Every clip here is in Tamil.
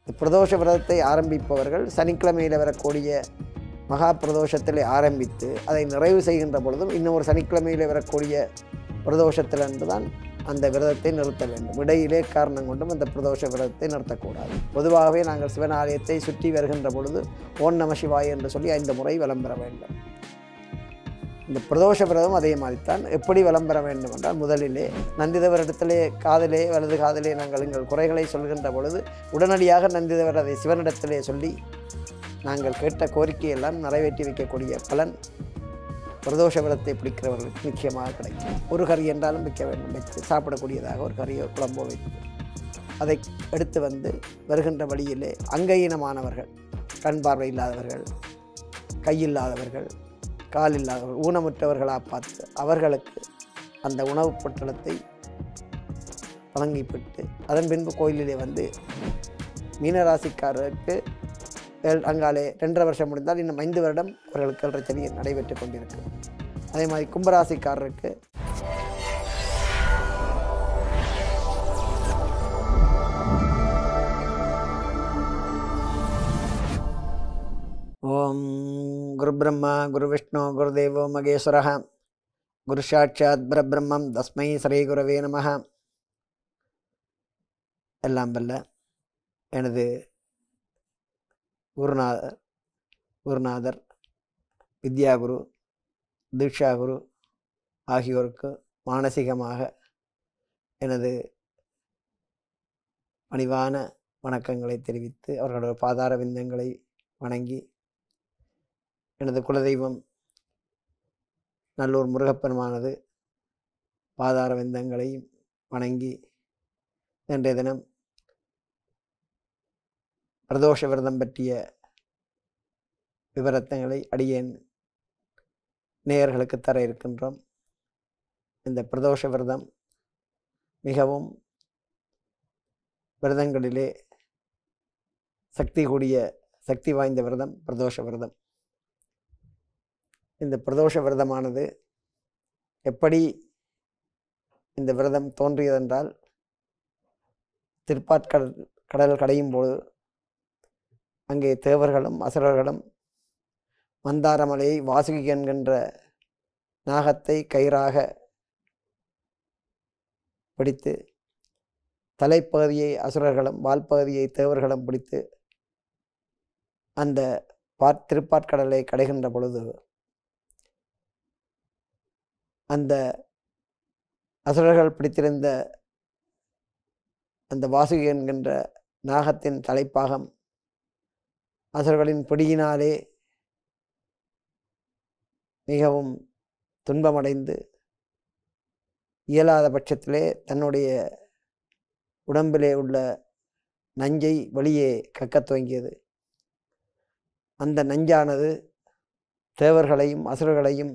பிரதோஷ விரதத்தை ஆரம்பிப்பவர்கள் சனிக்கிழமையில் வரக்கூடிய மகா பிரதோஷத்தில் ஆரம்பித்து அதை நிறைவு செய்கின்ற பொழுதும் இன்னும் ஒரு சனிக்கிழமையில் வரக்கூடிய பிரதோஷத்தில் தான் அந்த விரதத்தை நிறுத்த வேண்டும் இடையிலே காரணம் கொண்டும் அந்த பிரதோஷ விரதத்தை நிறுத்தக்கூடாது பொதுவாகவே நாங்கள் சிவன் ஆலயத்தை சுற்றி வருகின்ற பொழுது ஓம் நம சிவாய் என்று சொல்லி ஐந்து முறை வலம் பெற வேண்டும் இந்த பிரதோஷ விரதம் அதே மாதிரித்தான் எப்படி வலம் பெற வேண்டும் என்றால் முதலிலே நந்திதவரிடத்திலே காதலே வலது காதலே நாங்கள் எங்கள் குறைகளை சொல்கின்ற பொழுது உடனடியாக நந்திதவர் அதை சிவனிடத்திலே சொல்லி நாங்கள் கேட்ட கோரிக்கையெல்லாம் நிறைவேற்றி வைக்கக்கூடிய பலன் பிரதோஷ விரதத்தை பிடிக்கிறவர்களுக்கு நிச்சயமாக கிடைக்கும் ஒரு கறி என்றாலும் வைக்க வேண்டும் வைத்து சாப்பிடக்கூடியதாக ஒரு கறியோ குழம்போ வைத்து அதை எடுத்து வந்து வருகின்ற வழியிலே அங்கீனமானவர்கள் கண் பார்வை இல்லாதவர்கள் கையில்லாதவர்கள் கால் இல்லாதவர்கள் ஊனமுற்றவர்களாக பார்த்து அவர்களுக்கு அந்த உணவுப் பொட்டலத்தை வழங்கிவிட்டு அதன் பின்பு கோயிலிலே வந்து மீனராசிக்காரருக்கு ஏழ்- அங்காலே ரெண்டரை வருஷம் முடிந்தால் இன்னும் ஐந்து வருடம் அவர்களுக்கு ஏழரை நடைபெற்று கொண்டிருக்கு அதே மாதிரி கும்பராசிக்காரருக்கு ஓம் குரு பிரம்மா குரு விஷ்ணு குருதேவோ மகேஸ்வர குரு சாட்சாத் பரபிரம்மம் தஸ்மை ஸ்ரீ குரவே நம எல்லாம் வல்ல எனது குருநாதர் குருநாதர் வித்யாகுரு தீக்ஷாகுரு ஆகியோருக்கு மானசீகமாக எனது பணிவான வணக்கங்களை தெரிவித்து அவர்களோட பாதார விந்தங்களை வணங்கி எனது குலதெய்வம் நல்லூர் முருகப்பெருமானது பாதார விந்தங்களையும் வணங்கி இன்றைய தினம் பிரதோஷ விரதம் பற்றிய விவரத்தங்களை அடியேன் நேயர்களுக்கு தர இருக்கின்றோம் இந்த பிரதோஷ விரதம் மிகவும் விரதங்களிலே சக்தி கூடிய சக்தி வாய்ந்த விரதம் பிரதோஷ விரதம் இந்த பிரதோஷ விரதமானது எப்படி இந்த விரதம் தோன்றியதென்றால் திருப்பாற்கடல் கடல் கடையும் போது அங்கே தேவர்களும் அசுரர்களும் மந்தாரமலையை வாசுகி என்கின்ற நாகத்தை கயிறாக பிடித்து தலைப்பகுதியை அசுரர்களும் வால்பகுதியை தேவர்களும் பிடித்து அந்த பாற் திருப்பாற்கடலை கடைகின்ற பொழுது அந்த அசுரர்கள் பிடித்திருந்த அந்த வாசுகி என்கின்ற நாகத்தின் தலைப்பாகம் அசுரர்களின் பிடியினாலே மிகவும் துன்பமடைந்து இயலாத பட்சத்திலே தன்னுடைய உடம்பிலே உள்ள நஞ்சை வெளியே கக்கத் துவங்கியது அந்த நஞ்சானது தேவர்களையும் அசுரர்களையும்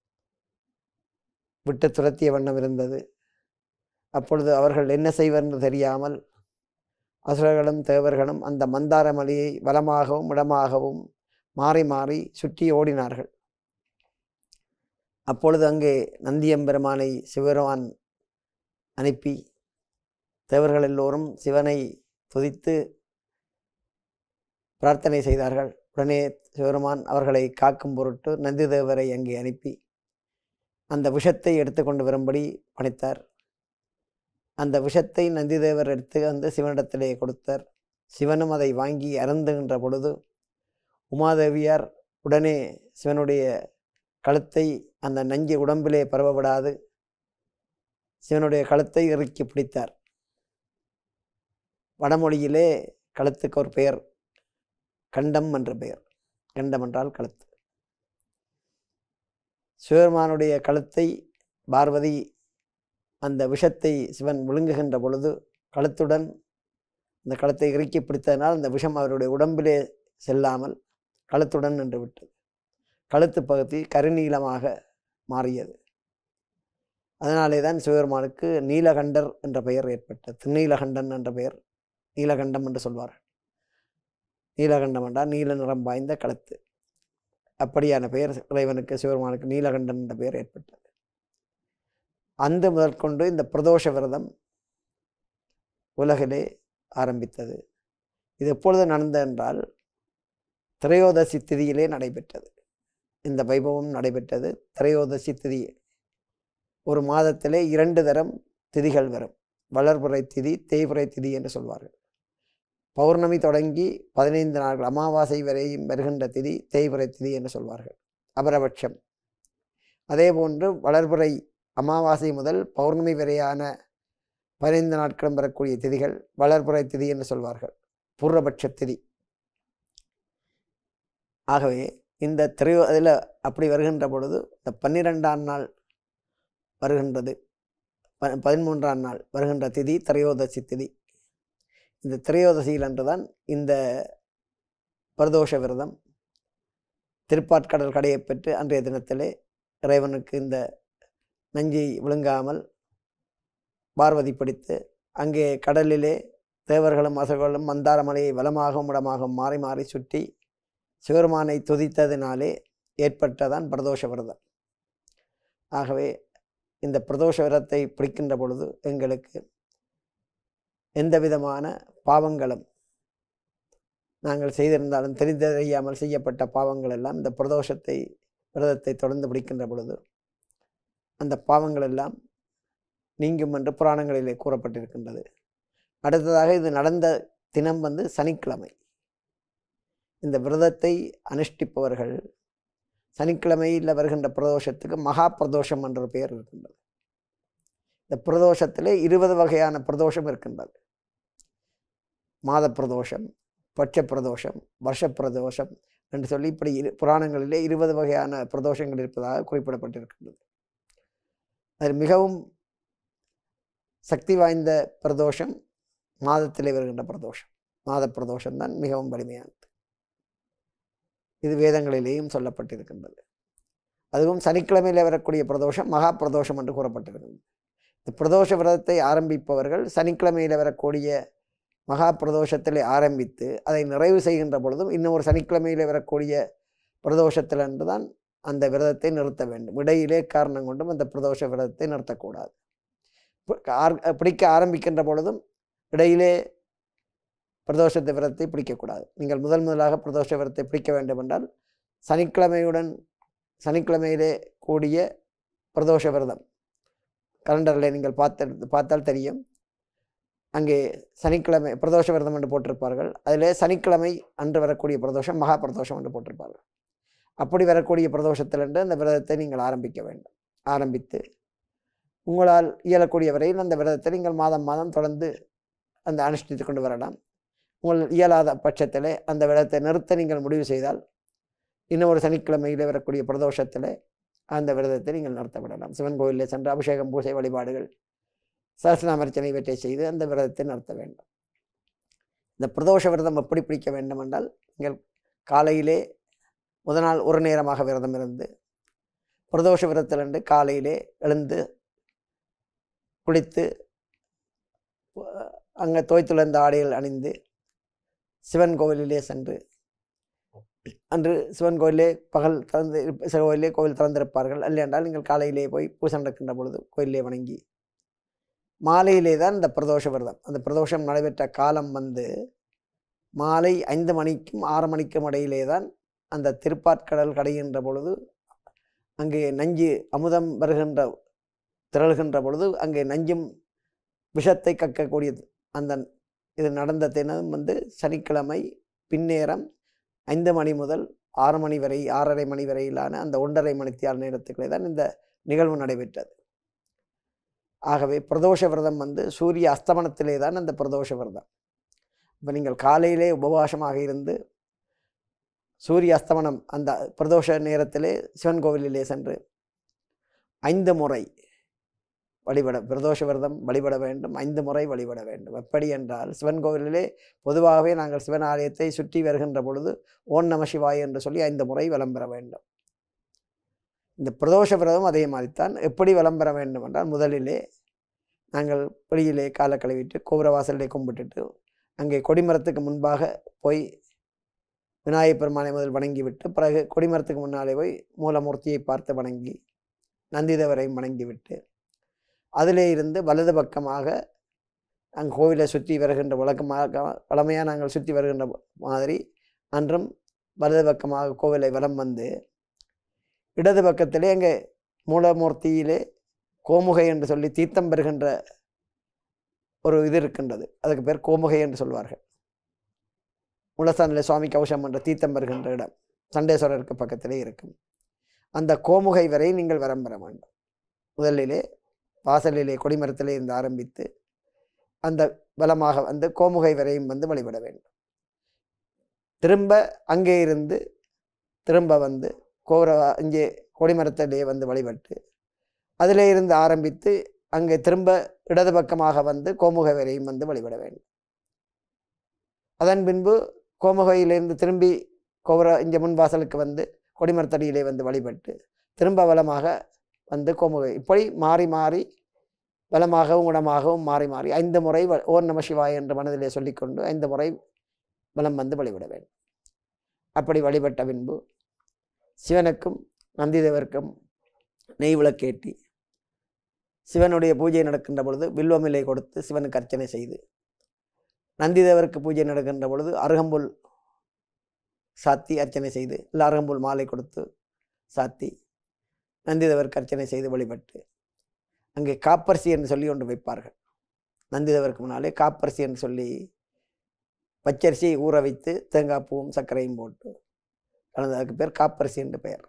விட்டு துரத்திய வண்ணம் இருந்தது அப்பொழுது அவர்கள் என்ன செய்வர் என்று தெரியாமல் அசுரர்களும் தேவர்களும் அந்த மந்தார மலையை வலமாகவும் இடமாகவும் மாறி மாறி சுற்றி ஓடினார்கள் அப்பொழுது அங்கே நந்தியம்பெருமானை சிவபெருமான் அனுப்பி தேவர்கள் எல்லோரும் சிவனை துதித்து பிரார்த்தனை செய்தார்கள் உடனே சிவபெருமான் அவர்களை காக்கும் பொருட்டு நந்தி தேவரை அங்கே அனுப்பி அந்த விஷத்தை எடுத்துக்கொண்டு வரும்படி பணித்தார் அந்த விஷத்தை நந்திதேவர் எடுத்து வந்து சிவனிடத்திலே கொடுத்தார் சிவனும் அதை வாங்கி அருந்துகின்ற பொழுது உமாதேவியார் உடனே சிவனுடைய கழுத்தை அந்த நஞ்சு உடம்பிலே பரவவிடாது சிவனுடைய கழுத்தை இறுக்கி பிடித்தார் வடமொழியிலே கழுத்துக்கு ஒரு பெயர் கண்டம் என்ற பெயர் கண்டம் என்றால் கழுத்து சிவபெருமானுடைய கழுத்தை பார்வதி அந்த விஷத்தை சிவன் விழுங்குகின்ற பொழுது கழுத்துடன் அந்த கழுத்தை இறுக்கி பிடித்ததனால் அந்த விஷம் அவருடைய உடம்பிலே செல்லாமல் கழுத்துடன் நின்று விட்டது கழுத்து பகுதி கருநீலமாக மாறியது அதனாலே தான் சிவபெருமானுக்கு நீலகண்டர் என்ற பெயர் ஏற்பட்டது திருநீலகண்டன் என்ற பெயர் நீலகண்டம் என்று சொல்வார்கள் நீலகண்டம் என்றால் நீல நிறம் வாய்ந்த கழுத்து அப்படியான பெயர் இறைவனுக்கு சிவபெருமானுக்கு நீலகண்டன் என்ற பெயர் ஏற்பட்டது அந்த முதற்கொண்டு இந்த பிரதோஷ விரதம் உலகிலே ஆரம்பித்தது இது எப்பொழுது நடந்தது என்றால் திரையோதசி திதியிலே நடைபெற்றது இந்த வைபவம் நடைபெற்றது திரையோதசி திதி ஒரு மாதத்திலே இரண்டு தரம் திதிகள் வரும் வளர்புறை திதி தேய்புறை திதி என்று சொல்வார்கள் பௌர்ணமி தொடங்கி பதினைந்து நாட்கள் அமாவாசை வரையும் வருகின்ற திதி தேய்புறை திதி என்று சொல்வார்கள் அபரபட்சம் அதே போன்று வளர்புறை அமாவாசை முதல் பௌர்ணமி வரையான பதினைந்து நாட்களும் வரக்கூடிய திதிகள் வளர்புறை திதி என்று சொல்வார்கள் பூர்வபட்ச திதி ஆகவே இந்த திரு அதில் அப்படி வருகின்ற பொழுது இந்த பன்னிரெண்டாம் நாள் வருகின்றது ப பதிமூன்றாம் நாள் வருகின்ற திதி திரையோதசி திதி இந்த திரையோதசியில் அன்றுதான் இந்த பிரதோஷ விரதம் திருப்பாட்கடல் கடையை பெற்று அன்றைய தினத்திலே இறைவனுக்கு இந்த நஞ்சை விழுங்காமல் பார்வதி பிடித்து அங்கே கடலிலே தேவர்களும் அசர்களும் மந்தார மலையை வலமாகவும் இடமாகவும் மாறி மாறி சுற்றி சிவருமானை துதித்ததினாலே ஏற்பட்டதான் பிரதோஷ விரதம் ஆகவே இந்த பிரதோஷ விரதத்தை பிடிக்கின்ற பொழுது எங்களுக்கு எந்த விதமான பாவங்களும் நாங்கள் செய்திருந்தாலும் தெரிந்தறியாமல் செய்யப்பட்ட பாவங்கள் எல்லாம் இந்த பிரதோஷத்தை விரதத்தை தொடர்ந்து பிடிக்கின்ற பொழுது அந்த பாவங்கள் எல்லாம் நீங்கும் என்று புராணங்களிலே கூறப்பட்டிருக்கின்றது அடுத்ததாக இது நடந்த தினம் வந்து சனிக்கிழமை இந்த விரதத்தை அனுஷ்டிப்பவர்கள் சனிக்கிழமையில் வருகின்ற பிரதோஷத்துக்கு மகா பிரதோஷம் என்ற பெயர் இருக்கின்றது இந்த பிரதோஷத்திலே இருபது வகையான பிரதோஷம் இருக்கின்றது மாத பிரதோஷம் பட்ச பிரதோஷம் வருஷ பிரதோஷம் என்று சொல்லி இப்படி இரு புராணங்களிலே இருபது வகையான பிரதோஷங்கள் இருப்பதாக குறிப்பிடப்பட்டிருக்கின்றது அதில் மிகவும் சக்தி வாய்ந்த பிரதோஷம் மாதத்திலே வருகின்ற பிரதோஷம் மாத பிரதோஷம் தான் மிகவும் வலிமையானது இது வேதங்களிலேயும் சொல்லப்பட்டிருக்கின்றது அதுவும் சனிக்கிழமையில் வரக்கூடிய பிரதோஷம் மகா பிரதோஷம் என்று கூறப்பட்டிருக்கின்றது இந்த பிரதோஷ விரதத்தை ஆரம்பிப்பவர்கள் சனிக்கிழமையில் வரக்கூடிய மகா பிரதோஷத்திலே ஆரம்பித்து அதை நிறைவு செய்கின்ற பொழுதும் இன்னும் ஒரு சனிக்கிழமையில் வரக்கூடிய பிரதோஷத்தில் என்று தான் அந்த விரதத்தை நிறுத்த வேண்டும் இடையிலே காரணம் கொண்டும் அந்த பிரதோஷ விரதத்தை நிறுத்தக்கூடாது பி- ஆர்- பிடிக்க ஆரம்பிக்கின்ற பொழுதும் இடையிலே பிரதோஷத்தை விரதத்தை பிடிக்கக்கூடாது நீங்கள் முதல் முதலாக பிரதோஷ விரதத்தை பிடிக்க வேண்டும் என்றால் சனிக்கிழமையுடன் சனிக்கிழமையிலே கூடிய பிரதோஷ விரதம் கலண்டரில் நீங்கள் பார்த்த பார்த்தால் தெரியும் அங்கே சனிக்கிழமை பிரதோஷ விரதம் என்று போட்டிருப்பார்கள் அதிலே சனிக்கிழமை அன்று வரக்கூடிய பிரதோஷம் மகா பிரதோஷம் என்று போட்டிருப்பார்கள் அப்படி வரக்கூடிய பிரதோஷத்திலன்று அந்த விரதத்தை நீங்கள் ஆரம்பிக்க வேண்டும் ஆரம்பித்து உங்களால் இயலக்கூடிய வரையில் அந்த விரதத்தை நீங்கள் மாதம் மாதம் தொடர்ந்து அந்த அனுஷ்டித்து கொண்டு வரலாம் உங்கள் இயலாத பட்சத்தில் அந்த விரதத்தை நிறுத்த நீங்கள் முடிவு செய்தால் இன்னும் ஒரு சனிக்கிழமையில் வரக்கூடிய பிரதோஷத்தில் அந்த விரதத்தை நீங்கள் நடத்த விடலாம் சிவன் கோயிலில் சென்று அபிஷேகம் பூஜை வழிபாடுகள் சஹஸ்ரநாமர்ச்சனை இவற்றை செய்து அந்த விரதத்தை நடத்த வேண்டும் இந்த பிரதோஷ விரதம் எப்படி பிடிக்க வேண்டும் என்றால் நீங்கள் காலையிலே முத நாள் ஒரு நேரமாக விரதம் இருந்து பிரதோஷ விரதத்திலிருந்து காலையிலே எழுந்து குளித்து அங்கே தோய்த்துளர்ந்த ஆடைகள் அணிந்து சிவன் கோவிலிலே சென்று அன்று சிவன் கோயிலே பகல் திறந்து இருப்ப- சிவ கோயிலே கோவில் திறந்திருப்பார்கள் அல்ல என்றால் நீங்கள் காலையிலே போய் பூசை நடக்கின்ற பொழுது கோயிலே வணங்கி மாலையிலே தான் இந்த பிரதோஷ விரதம் அந்த பிரதோஷம் நடைபெற்ற காலம் வந்து மாலை ஐந்து மணிக்கும் ஆறு மணிக்கும் இடையிலே தான் அந்த திருப்பாற்கடல் கடைகின்ற பொழுது அங்கே நஞ்சு அமுதம் வருகின்ற திரள்கின்ற பொழுது அங்கே நஞ்சும் விஷத்தை கக்கக்கூடியது அந்த இது நடந்த தினம் வந்து சனிக்கிழமை பின்னேரம் ஐந்து மணி முதல் ஆறு மணி வரை ஆறரை மணி வரையிலான அந்த ஒன்றரை மணித்தியால் நேரத்துக்குள்ளே தான் இந்த நிகழ்வு நடைபெற்றது ஆகவே பிரதோஷ விரதம் வந்து சூரிய அஸ்தமனத்திலே தான் அந்த பிரதோஷ விரதம் இப்போ நீங்கள் காலையிலே உபவாசமாக இருந்து சூரிய அஸ்தமனம் அந்த பிரதோஷ நேரத்திலே சிவன் கோவிலிலே சென்று ஐந்து முறை வழிபட பிரதோஷ விரதம் வழிபட வேண்டும் ஐந்து முறை வழிபட வேண்டும் எப்படி என்றால் சிவன் கோவிலிலே பொதுவாகவே நாங்கள் சிவன் ஆலயத்தை சுற்றி வருகின்ற பொழுது ஓம் நம சிவாய் என்று சொல்லி ஐந்து முறை வலம் பெற வேண்டும் இந்த பிரதோஷ விரதம் அதே மாதிரித்தான் எப்படி வலம் பெற வேண்டும் என்றால் முதலிலே நாங்கள் வெளியிலே காலை கழுவிட்டு கோபுரவாசலிலே கும்பிட்டுட்டு அங்கே கொடிமரத்துக்கு முன்பாக போய் விநாயகப் பெருமானை முதல் வணங்கிவிட்டு பிறகு கொடிமரத்துக்கு முன்னாலே போய் மூலமூர்த்தியை பார்த்து வணங்கி நந்திதேவரையும் வணங்கிவிட்டு அதிலே இருந்து வலது பக்கமாக அங்கே கோவிலை சுற்றி வருகின்ற வழக்கமாக வளமையாக நாங்கள் சுற்றி வருகின்ற மாதிரி அன்றும் வலது பக்கமாக கோவிலை வலம் வந்து இடது பக்கத்திலே அங்கே மூலமூர்த்தியிலே கோமுகை என்று சொல்லி தீர்த்தம் பெறுகின்ற ஒரு இது இருக்கின்றது அதுக்கு பேர் கோமுகை என்று சொல்வார்கள் முலஸ்தானில் சுவாமி கௌஷம் என்ற தீர்த்தம் பெறுகின்ற இடம் சண்டேஸ்வரருக்கு பக்கத்திலே இருக்கும் அந்த கோமுகை வரை நீங்கள் வரம் பெற வேண்டும் முதலிலே வாசலிலே கொடிமரத்திலே இருந்து ஆரம்பித்து அந்த பலமாக வந்து கோமுகை வரையும் வந்து வழிபட வேண்டும் திரும்ப அங்கே இருந்து திரும்ப வந்து கோர இங்கே கொடிமரத்திலே வந்து வழிபட்டு அதிலே இருந்து ஆரம்பித்து அங்கே திரும்ப இடது பக்கமாக வந்து கோமுகை வரையும் வந்து வழிபட வேண்டும் அதன் பின்பு கோமுகையிலிருந்து திரும்பி கோபுர இங்கே முன் வாசலுக்கு வந்து கொடிமரத்தடியிலே வந்து வழிபட்டு திரும்ப வலமாக வந்து கோமுகை இப்படி மாறி மாறி பலமாகவும் குணமாகவும் மாறி மாறி ஐந்து முறை வ- ஓர் நம சிவாய என்ற மனதிலே சொல்லிக்கொண்டு ஐந்து முறை பலம் வந்து வழிபட வேண்டும் அப்படி வழிபட்ட பின்பு சிவனுக்கும் நந்திதேவருக்கும் நெய் விளக்கேற்றி சிவனுடைய பூஜை நடக்கின்ற பொழுது வில்வமிலை கொடுத்து சிவனுக்கு அர்ச்சனை செய்து நந்திதேவருக்கு பூஜை நடக்கின்ற பொழுது அருகம்புல் சாத்தி அர்ச்சனை செய்து இல்லை அருகம்புல் மாலை கொடுத்து சாத்தி நந்திதேவருக்கு அர்ச்சனை செய்து வழிபட்டு அங்கே காப்பரிசி என்று சொல்லி ஒன்று வைப்பார்கள் நந்திதேவருக்கு முன்னாலே காப்பரிசி என்று சொல்லி பச்சரிசியை ஊற வைத்து தேங்காய் பூவும் சர்க்கரையும் போட்டு கலந்து அதுக்கு பேர் காப்பரிசி என்று பெயர்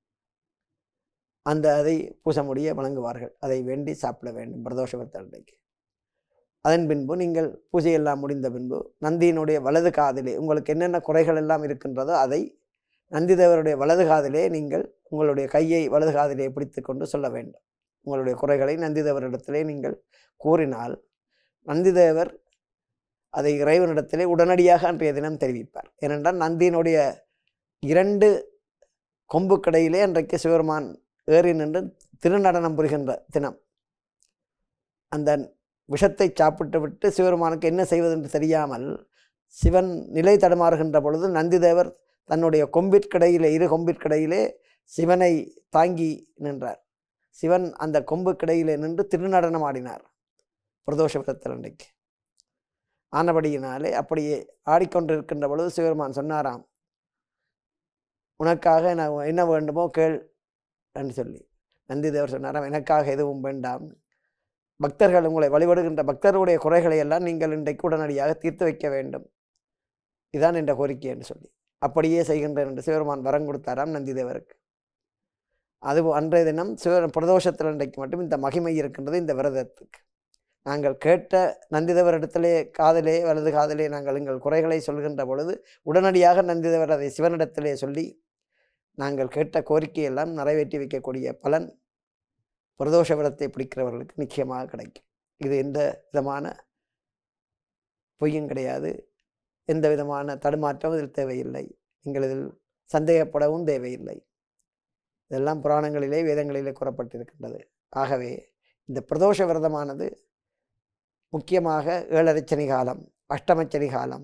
அந்த அதை பூச முடிய வழங்குவார்கள் அதை வேண்டி சாப்பிட வேண்டும் பிரதோஷ விரதண்டைக்கு அதன் பின்பு நீங்கள் பூஜையெல்லாம் முடிந்த பின்பு நந்தியினுடைய வலது காதிலே உங்களுக்கு என்னென்ன குறைகள் எல்லாம் இருக்கின்றதோ அதை நந்திதேவருடைய வலது காதிலே நீங்கள் உங்களுடைய கையை வலது காதிலே பிடித்து கொண்டு சொல்ல வேண்டும் உங்களுடைய குறைகளை நந்திதேவரிடத்திலே நீங்கள் கூறினால் நந்திதேவர் அதை இறைவனிடத்திலே உடனடியாக அன்றைய தினம் தெரிவிப்பார் ஏனென்றால் நந்தியினுடைய இரண்டு கொம்புக்கடையிலே அன்றைக்கு சிவருமான் ஏறி நின்று திருநடனம் புரிகின்ற தினம் அந்த விஷத்தை சாப்பிட்டு விட்டு சிவருமானுக்கு என்ன செய்வதென்று தெரியாமல் சிவன் நிலை தடுமாறுகின்ற பொழுது நந்திதேவர் தன்னுடைய கொம்பிற்கிடையிலே இரு கொம்பிற்கிடையிலே சிவனை தாங்கி நின்றார் சிவன் அந்த கொம்புக்கிடையிலே நின்று திருநடனம் ஆடினார் பிரதோஷ விரதத்தில் அன்றைக்கு ஆனபடியினாலே அப்படியே ஆடிக்கொண்டிருக்கின்ற பொழுது சிவருமான் சொன்னாராம் உனக்காக நான் என்ன வேண்டுமோ கேள் என்று சொல்லி நந்திதேவர் சொன்னாராம் எனக்காக எதுவும் வேண்டாம் பக்தர்கள் உங்களை வழிபடுகின்ற பக்தர்களுடைய குறைகளை எல்லாம் நீங்கள் இன்றைக்கு உடனடியாக தீர்த்து வைக்க வேண்டும் இதான் என்ற கோரிக்கை என்று சொல்லி அப்படியே செய்கின்றேன் என்று சிவருமான் வரம் கொடுத்தாராம் நந்திதேவருக்கு அது அன்றைய தினம் சிவ பிரதோஷத்தில் இன்றைக்கு மட்டும் இந்த மகிமை இருக்கின்றது இந்த விரதத்துக்கு நாங்கள் கேட்ட நந்திதேவரிடத்திலே காதலே வலது காதலே நாங்கள் எங்கள் குறைகளை சொல்கின்ற பொழுது உடனடியாக நந்திதேவர் அதை சிவனிடத்திலே சொல்லி நாங்கள் கேட்ட கோரிக்கையெல்லாம் நிறைவேற்றி வைக்கக்கூடிய பலன் பிரதோஷ விரதத்தை பிடிக்கிறவர்களுக்கு நிச்சயமாக கிடைக்கும் இது எந்த விதமான பொய்யும் கிடையாது எந்த விதமான தடுமாற்றம் இதில் தேவையில்லை நீங்கள் இதில் சந்தேகப்படவும் தேவையில்லை இதெல்லாம் புராணங்களிலே வேதங்களிலே கூறப்பட்டிருக்கின்றது ஆகவே இந்த பிரதோஷ விரதமானது முக்கியமாக ஏழரைச்சனி காலம் அஷ்டமச்சனி காலம்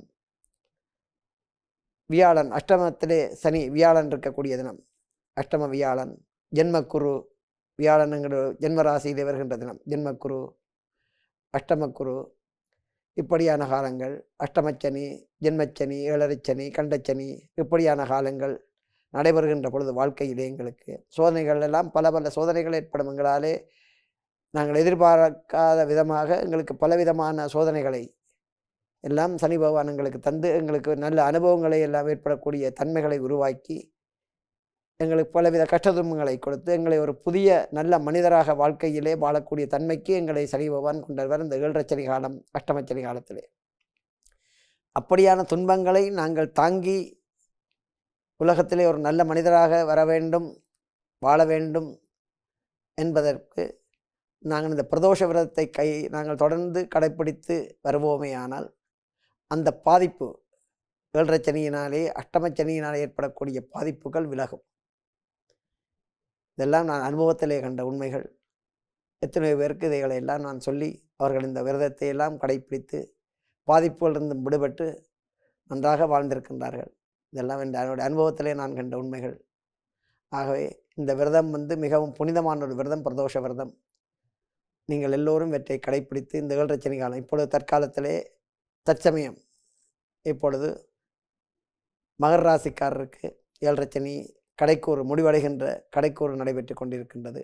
வியாழன் அஷ்டமத்திலே சனி வியாழன் இருக்கக்கூடிய தினம் அஷ்டம வியாழன் ஜென்மக்குரு வியாழனுங்கிற ஜென்மராசியிலே வருகின்ற தினம் ஜென்மக்குரு அஷ்டமக்குரு இப்படியான காலங்கள் அஷ்டமச்சனி ஜென்மச்சனி ஏழரைச்சனி கண்டச்சனி இப்படியான காலங்கள் நடைபெறுகின்ற பொழுது வாழ்க்கையிலே எங்களுக்கு சோதனைகள் எல்லாம் பல பல சோதனைகள் ஏற்படும் எங்களாலே நாங்கள் எதிர்பார்க்காத விதமாக எங்களுக்கு பலவிதமான சோதனைகளை எல்லாம் சனி பகவான் எங்களுக்கு தந்து எங்களுக்கு நல்ல அனுபவங்களை எல்லாம் ஏற்படக்கூடிய தன்மைகளை உருவாக்கி எங்களுக்கு பலவித கஷ்ட துன்பங்களை கொடுத்து எங்களை ஒரு புதிய நல்ல மனிதராக வாழ்க்கையிலே வாழக்கூடிய தன்மைக்கு எங்களை சனி பகவான் கொண்டவர் இந்த ஏழரச்சனி காலம் அஷ்டமச்சனி காலத்திலே அப்படியான துன்பங்களை நாங்கள் தாங்கி உலகத்திலே ஒரு நல்ல மனிதராக வர வேண்டும் வாழ வேண்டும் என்பதற்கு நாங்கள் இந்த பிரதோஷ விரதத்தை கை நாங்கள் தொடர்ந்து கடைப்பிடித்து வருவோமேயானால் அந்த பாதிப்பு ஏழரைச்சனியினாலே அஷ்டமச்சனியினாலே ஏற்படக்கூடிய பாதிப்புகள் விலகும் இதெல்லாம் நான் அனுபவத்திலே கண்ட உண்மைகள் எத்தனை பேருக்கு இதைகளை எல்லாம் நான் சொல்லி அவர்கள் இந்த விரதத்தை எல்லாம் கடைப்பிடித்து பாதிப்புகளிலிருந்து விடுபட்டு நன்றாக வாழ்ந்திருக்கின்றார்கள் இதெல்லாம் இந்த என்னுடைய அனுபவத்திலே நான் கண்ட உண்மைகள் ஆகவே இந்த விரதம் வந்து மிகவும் புனிதமான ஒரு விரதம் பிரதோஷ விரதம் நீங்கள் எல்லோரும் இவற்றை கடைப்பிடித்து இந்த ஏழரை காலம் இப்பொழுது தற்காலத்திலே தற்சமயம் இப்பொழுது மகர ராசிக்காரருக்கு ஏழரை சனி கடைக்கூறு முடிவடைகின்ற கடைக்கூறு நடைபெற்று கொண்டிருக்கின்றது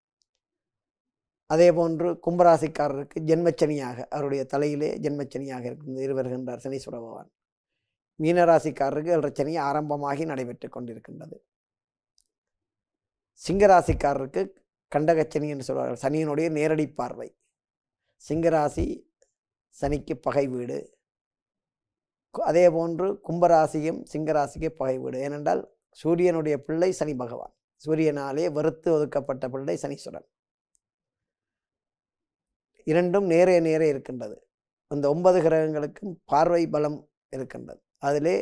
அதே போன்று கும்பராசிக்காரருக்கு ஜென்மச்சனியாக அவருடைய தலையிலே ஜென்மச்சனியாக இருந்து இருவருகின்றார் சனீஸ்வர பகவான் மீனராசிக்காரருக்கு ஏழரை சனி ஆரம்பமாகி நடைபெற்று கொண்டிருக்கின்றது சிங்கராசிக்காரருக்கு கண்டகச்சனி என்று சொல்வார்கள் சனியினுடைய நேரடி பார்வை சிங்கராசி சனிக்கு பகை வீடு கு- அதே போன்று கும்பராசியும் சிங்கராசிக்கு பகை வீடு ஏனென்றால் சூரியனுடைய பிள்ளை சனி பகவான் சூரியனாலே வெறுத்து ஒதுக்கப்பட்ட பிள்ளை சனீஸ்வரன் இரண்டும் நேரே நேரே இருக்கின்றது இந்த ஒன்பது கிரகங்களுக்கும் பார்வை பலம் இருக்கின்றது அதிலே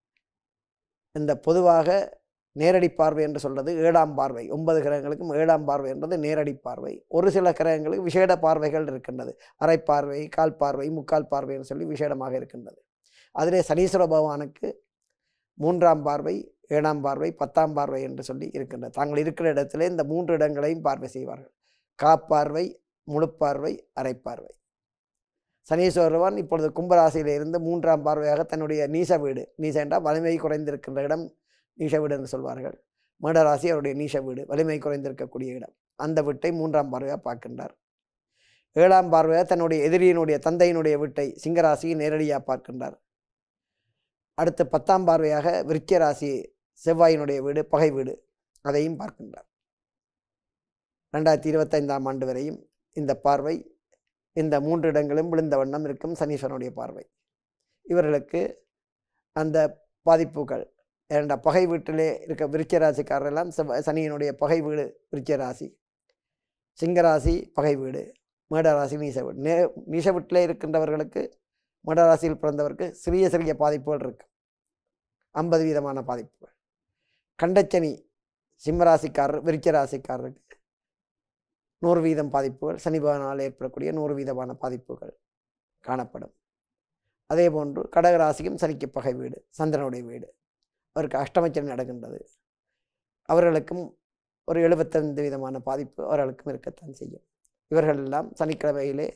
இந்த பொதுவாக நேரடி பார்வை என்று சொல்றது ஏழாம் பார்வை ஒன்பது கிரகங்களுக்கும் ஏழாம் பார்வை என்றது நேரடி பார்வை ஒரு சில கிரகங்களுக்கு விசேட பார்வைகள் இருக்கின்றது அரை பார்வை கால் பார்வை முக்கால் பார்வை என்று சொல்லி விசேடமாக இருக்கின்றது அதிலே சனீஸ்வர பகவானுக்கு மூன்றாம் பார்வை ஏழாம் பார்வை பத்தாம் பார்வை என்று சொல்லி இருக்கின்றது தாங்கள் இருக்கிற இடத்திலே இந்த மூன்று இடங்களையும் பார்வை செய்வார்கள் காப்பார்வை முழுப்பார்வை அரைப்பார்வை சனீஸ்வர பகவான் இப்பொழுது கும்பராசியில இருந்து மூன்றாம் பார்வையாக தன்னுடைய நீச வீடு நீச என்றால் வலிமை குறைந்திருக்கின்ற இடம் நீச வீடு என்று சொல்வார்கள் மேடராசி அவருடைய நீச வீடு வலிமை குறைந்திருக்கக்கூடிய இடம் அந்த வீட்டை மூன்றாம் பார்வையாக பார்க்கின்றார் ஏழாம் பார்வையாக தன்னுடைய எதிரியினுடைய தந்தையினுடைய வீட்டை சிங்கராசியை நேரடியாக பார்க்கின்றார் அடுத்து பத்தாம் பார்வையாக விருச்சிக ராசி செவ்வாயினுடைய வீடு பகை வீடு அதையும் பார்க்கின்றார் ரெண்டாயிரத்தி இருபத்தைந்தாம் ஆண்டு வரையும் இந்த பார்வை இந்த மூன்று இடங்களும் விழுந்த வண்ணம் இருக்கும் சனீஸ்வரனுடைய பார்வை இவர்களுக்கு அந்த பாதிப்புகள் ஏன்டா பகை வீட்டிலே இருக்க விருச்சிக ராசிக்காரரெல்லாம் செவ்வ- சனியினுடைய பகை வீடு விருச்சிக ராசி சிங்கராசி பகை வீடு மேடராசி நீச வீடு நே நீச வீட்டிலே இருக்கின்றவர்களுக்கு மேடராசியில் பிறந்தவருக்கு சிறிய சிறிய பாதிப்புகள் இருக்கு ஐம்பது வீதமான பாதிப்புகள் கண்டச்சனி சிம்மராசிக்காரர் விருச்சிக ராசிக்காரருக்கு நூறு வீதம் பாதிப்புகள் சனி பகவானால் ஏற்படக்கூடிய நூறு வீதமான பாதிப்புகள் காணப்படும் அதே போன்று கடகராசிக்கும் சனிக்கு பகை வீடு சந்திரனுடைய வீடு அவருக்கு அஷ்டமச்சனி நடக்கின்றது அவர்களுக்கும் ஒரு எழுபத்தைந்து விதமான பாதிப்பு அவர்களுக்கும் இருக்கத்தான் செய்யும் இவர்கள் எல்லாம் சனிக்கிழமையிலே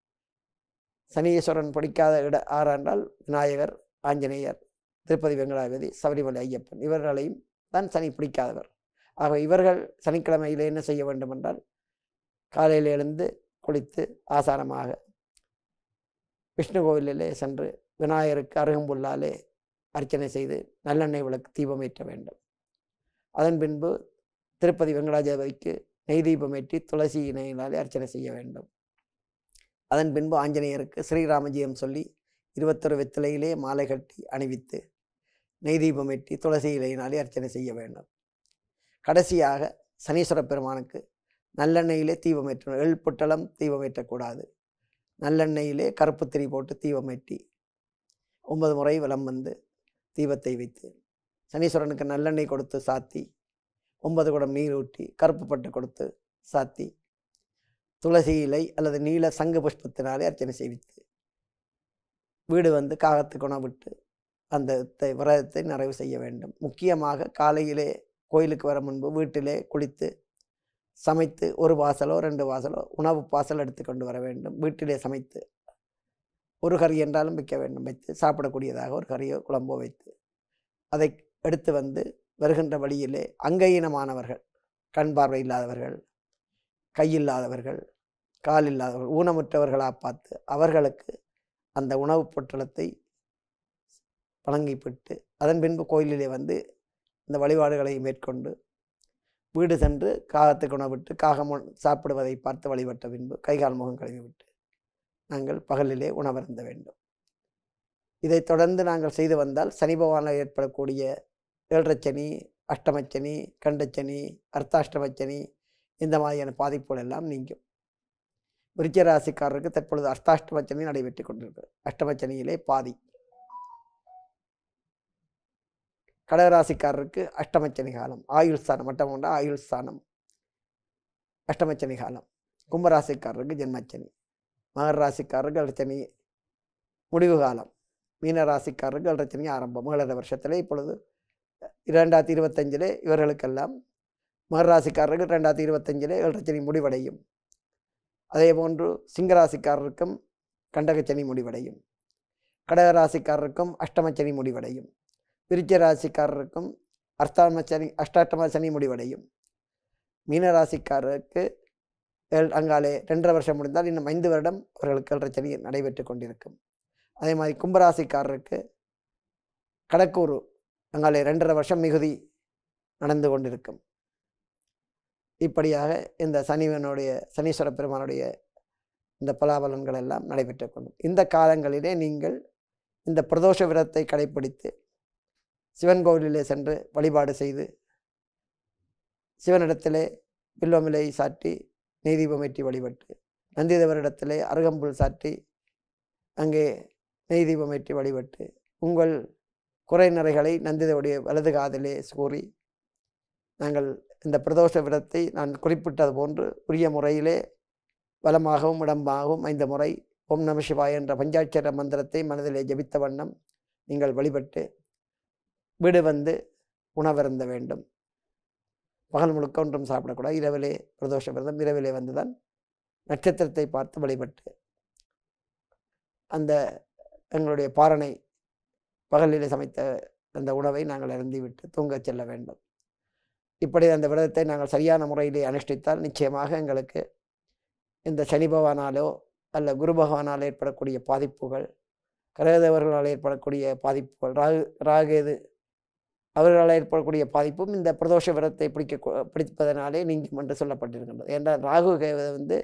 சனீஸ்வரன் பிடிக்காத இட ஆறாண்டால் விநாயகர் ஆஞ்சநேயர் திருப்பதி வெங்கடாபதி சபரிமலை ஐயப்பன் இவர்களையும் தான் சனி பிடிக்காதவர் ஆக இவர்கள் சனிக்கிழமையிலே என்ன செய்ய வேண்டும் என்றால் காலையில் எழுந்து குளித்து ஆசாரமாக விஷ்ணு கோவிலிலே சென்று விநாயகருக்கு அருகம்புல்லாலே அர்ச்சனை செய்து நல்லெண்ணெய் விளக்கு தீபம் ஏற்ற வேண்டும் அதன் பின்பு திருப்பதி வெங்கடாஜபதிக்கு நெய் தீபம் ஏற்றி துளசி இணையினாலே அர்ச்சனை செய்ய வேண்டும் அதன் பின்பு ஆஞ்சநேயருக்கு ஸ்ரீராமஜியம் சொல்லி இருபத்தொரு வெத்திலையிலே மாலை கட்டி அணிவித்து நெய் தீபம் ஏற்றி துளசி இலையினாலே அர்ச்சனை செய்ய வேண்டும் கடைசியாக சனீஸ்வர பெருமானுக்கு நல்லெண்ணெயிலே தீபம் ஏற்றணும் எள் புட்டளம் தீபம் ஏற்றக்கூடாது நல்லெண்ணெயிலே கருப்பு திரி போட்டு தீபம் ஏற்றி ஒன்பது முறை வலம் வந்து தீபத்தை வைத்து சனீஸ்வரனுக்கு நல்லெண்ணெய் கொடுத்து சாத்தி ஒன்பது குடம் நீர் ஊற்றி கருப்பு பட்டு கொடுத்து சாத்தி துளசி இலை அல்லது நீல சங்கு புஷ்பத்தினாலே அர்ச்சனை செய்வித்து வீடு வந்து காகத்துக்கு உணவிட்டு அந்த த- விரதத்தை நிறைவு செய்ய வேண்டும் முக்கியமாக காலையிலே கோயிலுக்கு வர முன்பு வீட்டிலே குளித்து சமைத்து ஒரு வாசலோ ரெண்டு வாசலோ உணவு பாசல் எடுத்துக்கொண்டு வர வேண்டும் வீட்டிலே சமைத்து ஒரு கறி என்றாலும் வைக்க வேண்டும் வைத்து சாப்பிடக்கூடியதாக ஒரு கறியோ குழம்போ வைத்து அதை எடுத்து வந்து வருகின்ற வழியிலே அங்கீனமானவர்கள் கண் பார்வை இல்லாதவர்கள் கையில்லாதவர்கள் கால் இல்லாதவர்கள் ஊனமுற்றவர்களாக பார்த்து அவர்களுக்கு அந்த உணவுப் பொட்டலத்தை வழங்கிவிட்டு அதன் பின்பு கோயிலிலே வந்து இந்த வழிபாடுகளை மேற்கொண்டு வீடு சென்று காகத்துக்கு உணவிட்டு காகம் உண்- சாப்பிடுவதை பார்த்து வழிபட்ட பின்பு கைகால் முகம் கழுவி விட்டு நாங்கள் பகலிலே உணவருந்த வேண்டும் இதைத் தொடர்ந்து நாங்கள் செய்து வந்தால் சனி பகவானால் ஏற்படக்கூடிய ஏழரைச்சனி அஷ்டமச்சனி கண்டச்சனி அர்த்தாஷ்டமச்சனி இந்த மாதிரியான பாதிப்புகள் எல்லாம் நீங்கும் விருச்சிக ராசிக்காரருக்கு தற்பொழுது அர்த்தாஷ்டமச்சனி நடைபெற்று கொண்டிருக்கு அஷ்டமச்சனியிலே பாதி கடகராசிக்காரருக்கு அஷ்டமச்சனி காலம் ஆயுள் ஸ்தானம் மட்டம் கொண்ட ஆயுள் ஸ்தானம் அஷ்டமச்சனி காலம் கும்பராசிக்காரருக்கு ஜென்மச்சனி மகர ராசிக்காரருக்கு அர்ச்சனி முடிவு காலம் மீன ராசிக்காரருக்கு அர்ச்சனி ஆரம்பம் மகள வருஷத்திலே இப்பொழுது இரண்டாயிரத்தி இருபத்தஞ்சிலே இவர்களுக்கெல்லாம் மகர ராசிக்காரருக்கு ரெண்டாயிரத்தி இருபத்தஞ்சிலே ஏழரச்சனி முடிவடையும் அதே போன்று சிங்கராசிக்காரருக்கும் கண்டகச்சனி முடிவடையும் கடகராசிக்காரருக்கும் அஷ்டமச்சனி முடிவடையும் விருச்ச ராசிக்காரருக்கும் அர்த்தாம சனி அஷ்டாட்டம சனி முடிவடையும் மீனராசிக்காரருக்கு ஏழ் அங்காலே ரெண்டரை வருஷம் முடிந்தால் இன்னும் ஐந்து வருடம் அவர்களுக்கு ஏழரை சனி நடைபெற்று கொண்டிருக்கும் அதே மாதிரி கும்பராசிக்காரருக்கு கடக்கூறு அங்காலே ரெண்டரை வருஷம் மிகுதி நடந்து கொண்டிருக்கும் இப்படியாக இந்த சனிவனுடைய சனீஸ்வர பெருமானுடைய இந்த பலாபலன்கள் எல்லாம் நடைபெற்று கொண்டும் இந்த காலங்களிலே நீங்கள் இந்த பிரதோஷ விரதத்தை கடைப்பிடித்து சிவன் கோவிலிலே சென்று வழிபாடு செய்து சிவனிடத்திலே வில்வமிலை சாற்றி நெய்தீபமேற்றி வழிபட்டு நந்திதேவரிடத்திலே அருகம்புல் சாற்றி அங்கே நெய்தீபமேற்றி வழிபட்டு உங்கள் குறை நிறைகளை நந்திதேவருடைய வலது காதிலே கூறி நாங்கள் இந்த பிரதோஷ விரதத்தை நான் குறிப்பிட்டது போன்று உரிய முறையிலே வலமாகவும் இடமாகவும் ஐந்து முறை ஓம் நம சிவாய என்ற பஞ்சாட்சர மந்திரத்தை மனதிலே ஜபித்த வண்ணம் நீங்கள் வழிபட்டு வீடு வந்து உணவருந்த வேண்டும் பகல் முழுக்க ஒன்றும் சாப்பிடக்கூடாது இரவிலே பிரதோஷ விரதம் இரவிலே வந்துதான் நட்சத்திரத்தை பார்த்து வழிபட்டு அந்த எங்களுடைய பாரணை பகலிலே சமைத்த அந்த உணவை நாங்கள் அருந்திவிட்டு தூங்கச் செல்ல வேண்டும் இப்படி அந்த விரதத்தை நாங்கள் சரியான முறையிலே அனுஷ்டித்தால் நிச்சயமாக எங்களுக்கு இந்த சனி பகவானாலோ அல்ல குரு பகவானால் ஏற்படக்கூடிய பாதிப்புகள் கிரகதேவர்களால் ஏற்படக்கூடிய பாதிப்புகள் ராகு ராகேது அவர்களால் ஏற்படக்கூடிய பாதிப்பும் இந்த பிரதோஷ விரதத்தை பிடிக்க பிடிப்பதனாலே நீங்கும் என்று சொல்லப்பட்டிருக்கின்றது ஏன்றால் ராகு கேது வந்து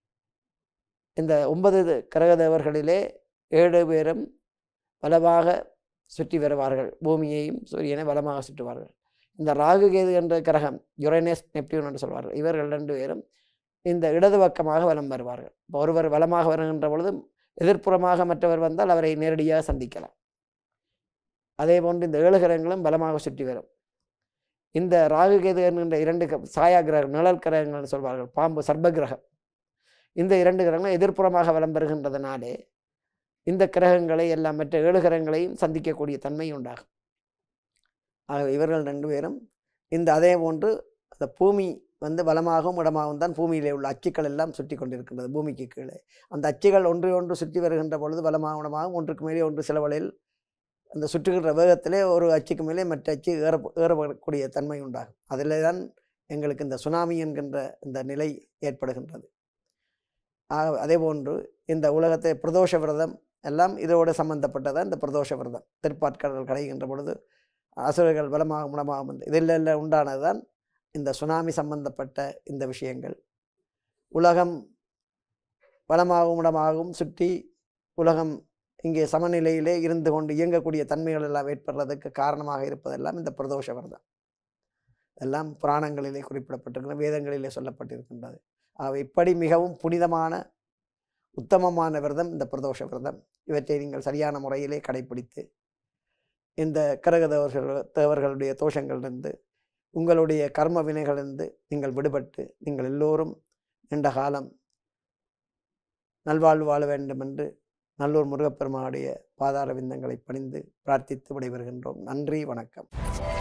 இந்த ஒன்பது கிரகதேவர்களிலே ஏழு பேரும் வலமாக சுற்றி வருவார்கள் பூமியையும் சூரியனை வலமாக சுற்றுவார்கள் இந்த ராகு கேது என்ற கிரகம் யுரேனஸ் நெப்டியூன் என்று சொல்வார்கள் இவர்கள் ரெண்டு பேரும் இந்த இடது பக்கமாக வலம் வருவார்கள் இப்போ ஒருவர் வலமாக வருகின்ற பொழுது எதிர்ப்புறமாக மற்றவர் வந்தால் அவரை நேரடியாக சந்திக்கலாம் அதே போன்று இந்த ஏழு கிரகங்களும் பலமாக சுற்றி வரும் இந்த ராகு கேது என்கின்ற இரண்டு க- சாயா கிரகம் நிழல் கிரகங்கள் என்று சொல்வார்கள் பாம்பு சர்ப்ப கிரகம் இந்த இரண்டு கிரகங்களும் எதிர்ப்புறமாக வலம் பெறுகின்றதுனாலே இந்த கிரகங்களை எல்லாம் மற்ற ஏழு கிரகங்களையும் சந்திக்கக்கூடிய தன்மை உண்டாகும் ஆகவே இவர்கள் ரெண்டு பேரும் இந்த அதே போன்று அந்த பூமி வந்து வலமாகவும் இடமாகவும் தான் பூமியிலே உள்ள அச்சுக்கள் எல்லாம் சுற்றி கொண்டிருக்கின்றது பூமிக்கு கீழே அந்த அச்சுகள் ஒன்று ஒன்று சுற்றி வருகின்ற பொழுது வலமாகவும் இடமாகவும் ஒன்றுக்கு மேலே ஒன்று சில வழியில் அந்த சுற்றுகின்ற வேகத்திலே ஒரு அச்சுக்கு மேலே மற்ற அச்சு ஏற ஏறப்படக்கூடிய தன்மை உண்டாகும் அதில் தான் எங்களுக்கு இந்த சுனாமி என்கின்ற இந்த நிலை ஏற்படுகின்றது ஆக அதே போன்று இந்த உலகத்தை பிரதோஷ விரதம் எல்லாம் இதோடு சம்பந்தப்பட்டதான் இந்த பிரதோஷ விரதம் திருப்பாட்கடல் கடைகின்ற பொழுது அசுரர்கள் பலமாக முடமாக வந்து இதில் எல்லாம் உண்டானது தான் இந்த சுனாமி சம்பந்தப்பட்ட இந்த விஷயங்கள் உலகம் வளமாகவும் இடமாகவும் சுற்றி உலகம் இங்கே சமநிலையிலே இருந்து கொண்டு இயங்கக்கூடிய தன்மைகள் எல்லாம் ஏற்படுறதுக்கு காரணமாக இருப்பதெல்லாம் இந்த பிரதோஷ விரதம் எல்லாம் புராணங்களிலே குறிப்பிடப்பட்டிருக்கிற வேதங்களிலே சொல்லப்பட்டிருக்கின்றது ஆகவே இப்படி மிகவும் புனிதமான உத்தமமான விரதம் இந்த பிரதோஷ விரதம் இவற்றை நீங்கள் சரியான முறையிலே கடைப்பிடித்து இந்த கரக தேவர்கள் தேவர்களுடைய தோஷங்களிலிருந்து உங்களுடைய கர்ம வினைகளிலிருந்து நீங்கள் விடுபட்டு நீங்கள் எல்லோரும் நீண்ட காலம் நல்வாழ்வு வாழ வேண்டும் என்று நல்லூர் முருகப்பெருமானுடைய பாதார விந்தங்களை பணிந்து பிரார்த்தித்து விடைபெறுகின்றோம் நன்றி வணக்கம்